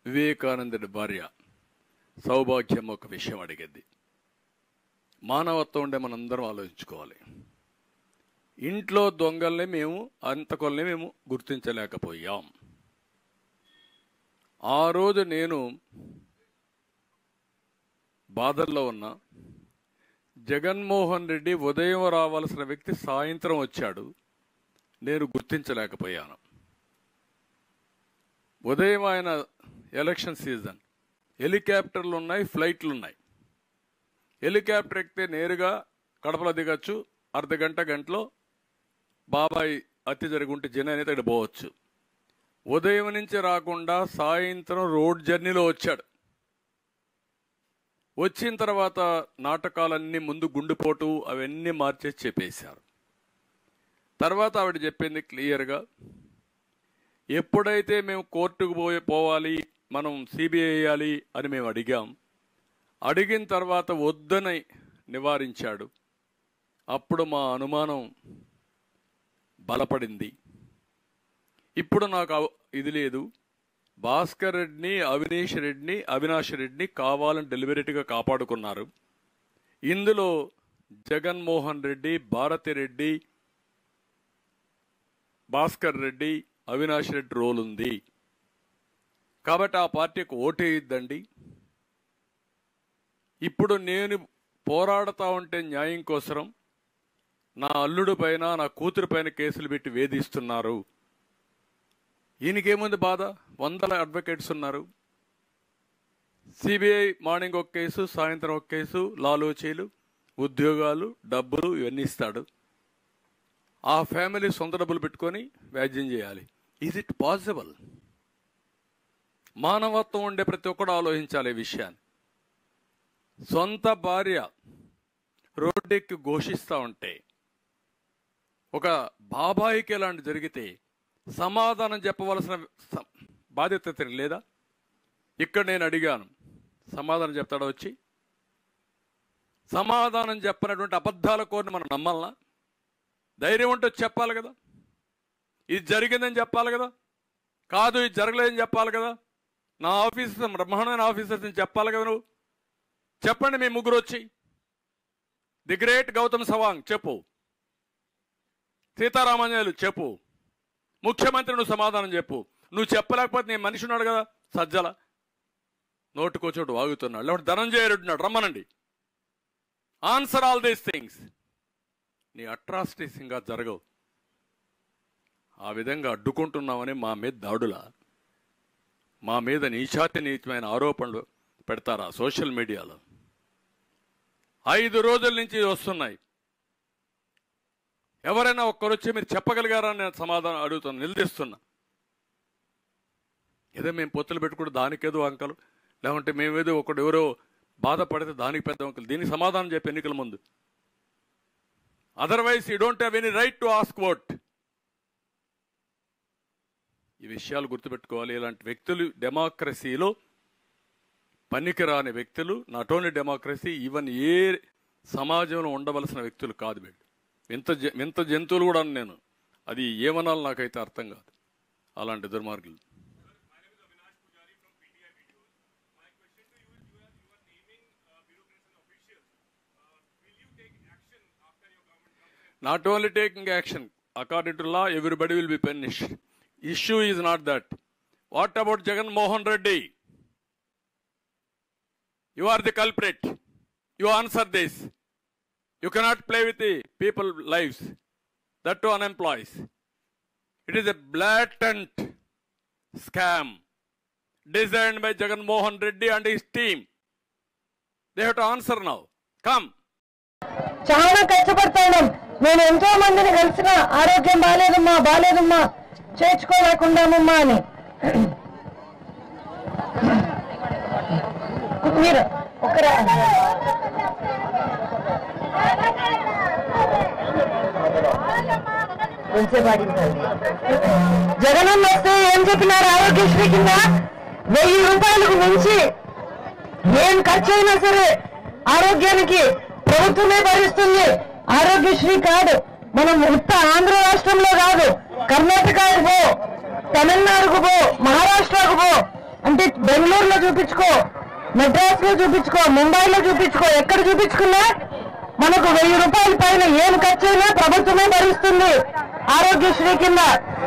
వివేకానందుడి భార్య సౌభాగ్యం ఒక విషయం అడిగింది మానవత్వం ఉండే మనందరం ఆలోచించుకోవాలి ఇంట్లో దొంగల్ని మేము అంతకొల్ని మేము గుర్తించలేకపోయాం ఆ రోజు నేను బాధల్లో ఉన్నా జగన్మోహన్ రెడ్డి ఉదయం రావాల్సిన వ్యక్తి సాయంత్రం వచ్చాడు నేను గుర్తించలేకపోయాను ఉదయం ఆయన ఎలక్షన్ సీజన్ హెలికాప్టర్లు ఉన్నాయి ఫ్లైట్లు ఉన్నాయి హెలికాప్టర్ ఎక్కితే నేరుగా కడపలో దిగచ్చు అర్ధ గంట గంటలో బాబాయ్ హత్య జరుగుంటే జన అనేది అక్కడ పోవచ్చు ఉదయం నుంచి రాకుండా సాయంత్రం రోడ్ జర్నీలో వచ్చాడు వచ్చిన తర్వాత నాటకాలన్నీ ముందు గుండెపోటు అవన్నీ మార్చేసి చెప్పేశారు తర్వాత ఆవిడ చెప్పింది క్లియర్గా ఎప్పుడైతే మేము కోర్టుకు పోయి పోవాలి మనం సిబిఐ వేయాలి అని మేము అడిగాం అడిగిన తర్వాత వద్దని నివారించాడు అప్పుడు మా అనుమానం బలపడింది ఇప్పుడు నాకు అవ- ఇది లేదు భాస్కర్ రెడ్డిని అవినేష్ రెడ్డిని అవినాష్ రెడ్డిని కావాలని డెలిబరేట్గా కాపాడుకున్నారు ఇందులో జగన్మోహన్ రెడ్డి భారతి రెడ్డి భాస్కర్ రెడ్డి అవినాష్ రెడ్డి రోల్ ఉంది కాబట్టి ఆ పార్టీకి ఓటేయద్దండి ఇప్పుడు నేను పోరాడుతా ఉంటే న్యాయం కోసం నా అల్లుడు పైన నా కూతురు పైన కేసులు పెట్టి వేధిస్తున్నారు ఈయనకేముంది బాధ వందల అడ్వకేట్స్ ఉన్నారు సిబిఐ మార్నింగ్ ఒక కేసు సాయంత్రం ఒక కేసు లాలోచీలు ఉద్యోగాలు డబ్బులు ఇవన్నీ ఇస్తాడు ఆ ఫ్యామిలీ సొంత డబ్బులు పెట్టుకొని వ్యాజ్యం చేయాలి ఈజ్ ఇట్ పాసిబుల్ మానవత్వం ఉండే ప్రతి ఒక్కడు ఆలోచించాలి ఈ విషయాన్ని సొంత భార్య రోడ్డెక్కి ఘోషిస్తూ ఉంటే ఒక బాబాయికి ఇలాంటి జరిగితే సమాధానం చెప్పవలసిన స- బాధ్యత ఇతనికి లేదా ఇక్కడ నేను అడిగాను సమాధానం చెప్తాడా వచ్చి సమాధానం చెప్పినటువంటి అబద్ధాల కోరిని మనం నమ్మాలనా ధైర్యం ఉంటే చెప్పాలి కదా ఇది జరిగిందని చెప్పాలి కదా కాదు ఇది జరగలేదని చెప్పాలి కదా నా ఆఫీసర్ బ్రహ్మాండమైన ఆఫీసర్స్ అని చెప్పాలి కదా నువ్వు చెప్పండి మీ ముగ్గురు వచ్చి ది గ్రేట్ గౌతమ్ సవాంగ్ చెప్పు సీతారామాంజనేయులు చెప్పు ముఖ్యమంత్రి నువ్వు సమాధానం చెప్పు నువ్వు చెప్పలేకపోతే నేను మనిషి ఉన్నాడు కదా సజ్జల నోటుకోచోటు వాగుతున్నాడు లేకపోతే ధనంజయ రెడ్డి ఉన్నాడు రమ్మనండి ఆన్సర్ ఆల్ దీస్ థింగ్స్ నీ అట్రాసిటీస్ ఇంకా జరగవు ఆ విధంగా అడ్డుకుంటున్నామని మా మీద దాడులా మా మీద నీచాతి నీచమైన ఆరోపణలు పెడతారా సోషల్ మీడియాలో ఐదు రోజుల నుంచి ఇది వస్తున్నాయి ఎవరైనా ఒక్కరు వచ్చి మీరు చెప్పగలిగారా అని నేను సమాధానం అడుగుతున్నా నిలదీస్తున్నా ఏదో మేము పొత్తులు పెట్టుకుంటే దానికేదో అంకలు లేకుంటే మేమేదో ఒకడు ఎవరో బాధపడితే దానికి పెద్ద అంకలు దీనికి సమాధానం చెప్పి ఎన్నికల ముందు otherwise you don't have any right to ask vote ఈ విషయాలు గుర్తుపెట్టుకోవాలి ఇలాంటి వ్యక్తులు డెమోక్రసీలో పనికిరాని వ్యక్తులు నాట్ ఓన్లీ డెమోక్రసీ ఈవెన్ ఏ సమాజంలో ఉండవలసిన వ్యక్తులు కాదు వీళ్ళు వింత జ- వింత జంతువులు కూడా అను నేను అది ఏమనాలి నాకైతే అర్థం కాదు అలాంటి దుర్మార్గులు not only taking action according to law everybody will be punished issue is not that what about jagan mohan reddy you are the culprit you answer this you cannot play with the people lives that to unemployees it is a blatant scam designed by jagan mohan reddy and his team they have to answer now come చాలా కష్టపడతాడు నేను ఎంతో మందిని కలిసిన ఆరోగ్యం బాగాలేదమ్మా బాగాలేదమ్మా చేర్చుకోలేకుండామమ్మా అని మీరు ఒకరా కొంచెం పాటించండి జగనన్న వస్తే ఏం చెప్పినారు ఆరోగ్యశ్రీ కింద వెయ్యి రూపాయలకు మించి ఏం ఖర్చు అయినా సరే ఆరోగ్యానికి ప్రభుత్వమే భరిస్తుంది ఆరోగ్యశ్రీ కాదు మనం ఉత్త ఆంధ్ర రాష్ట్రంలో కాదు కర్ణాటకకు పో తమిళనాడుకు పో మహారాష్ట్రకు పో అంటే బెంగళూరులో చూపించుకో మెడ్రాస్ లో చూపించుకో ముంబైలో చూపించుకో ఎక్కడ చూపించుకున్నా మనకు వెయ్యి రూపాయల పైన ఏం ఖర్చు అయినా ప్రభుత్వమే భరిస్తుంది ఆరోగ్యశ్రీ కింద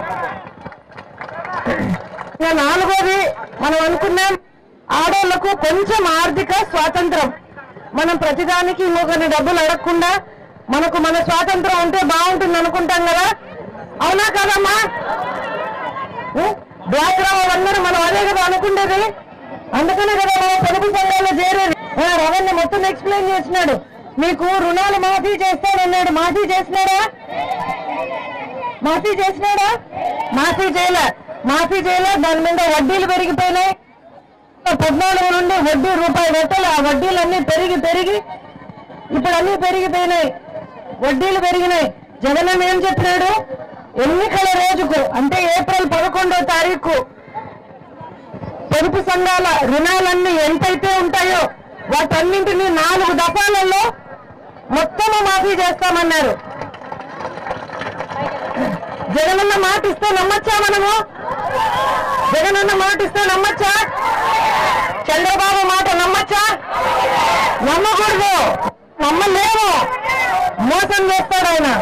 ఇక నాలుగోది మనం అనుకున్నాం ఆడోళ్లకు కొంచెం ఆర్థిక స్వాతంత్రం మనం ప్రతిదానికి ఇంకొకరిని డబ్బులు అడగకుండా మనకు మన స్వాతంత్రం ఉంటే బాగుంటుంది అనుకుంటాం కదా అవునా కదమ్మా డ్వాక్రా వాళ్ళందరూ మనం అదే కదా అనుకుండేది అందుకనే కదా మనం పొదుపు సంఘాల్లో చేరేది ఆ, రవణ మొత్తం ఎక్స్ప్లెయిన్ చేసినాడు మీకు రుణాలు మాఫీ చేస్తానన్నాడు మాఫీ చేసినాడా మాఫీ చేసినాడా మాఫీ చేయలే మాఫీ చేయలే దాని మీద వడ్డీలు పెరిగిపోయినాయి పద్నాలుగు నుండి వడ్డీ రూపాయి పెట్టాలి ఆ వడ్డీలన్నీ పెరిగి పెరిగి ఇప్పుడు అన్ని పెరిగిపోయినాయి వడ్డీలు పెరిగినాయి జగన్ ఏం చెప్పినాడు ఎన్నికల రోజుకు అంటే ఏప్రిల్ పదకొండో తారీఖు పొదుపు సంఘాల రుణాలన్నీ ఎంతైతే ఉంటాయో వాటన్నింటినీ నాలుగు దఫాలలో మొత్తము మాఫీ చేస్తామన్నారు జగనన్న మాట ఇస్తే నమ్మచ్చా మనము జగనన్న మాట ఇస్తే నమ్మచ్చా చంద్రబాబు మాట నమ్మచ్చా నమ్మకూడదు నమ్మలేము మోసం చేస్తాడు ఆయన